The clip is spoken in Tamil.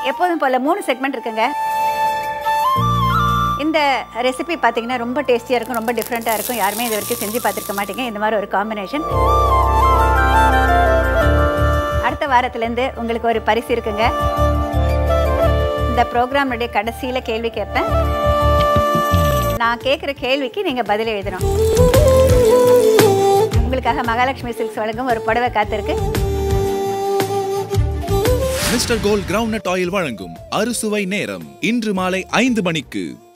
எப்போதும் போல் மூணு செக்மெண்ட் இருக்குங்க இந்த ரெசிபி பார்த்தீங்கன்னா ரொம்ப டேஸ்டியாக இருக்கும் ரொம்ப டிஃப்ரெண்ட்டாக இருக்கும் யாருமே இது வரைக்கும் செஞ்சு பார்த்துருக்க மாட்டீங்க இந்த மாதிரி ஒரு காம்பினேஷன் அடுத்த வாரத்துலேருந்து உங்களுக்கு ஒரு பரிசு இருக்குங்க இந்த ப்ரோக்ராமுடைய கடைசியில் கேள்வி கேட்பேன் நான் கேட்குற கேள்விக்கு நீங்கள் பதில் எழுதணும் உங்களுக்காக மகாலட்சுமி சில்க்ஸ் வழங்கும் ஒரு புடவை காத்திருக்கு மிஸ்டர் கோல்ட் கிரவுண்ட் ஆயில் வழங்கும் அறுசுவை நேரம் இன்று மாலை ஐந்து மணிக்கு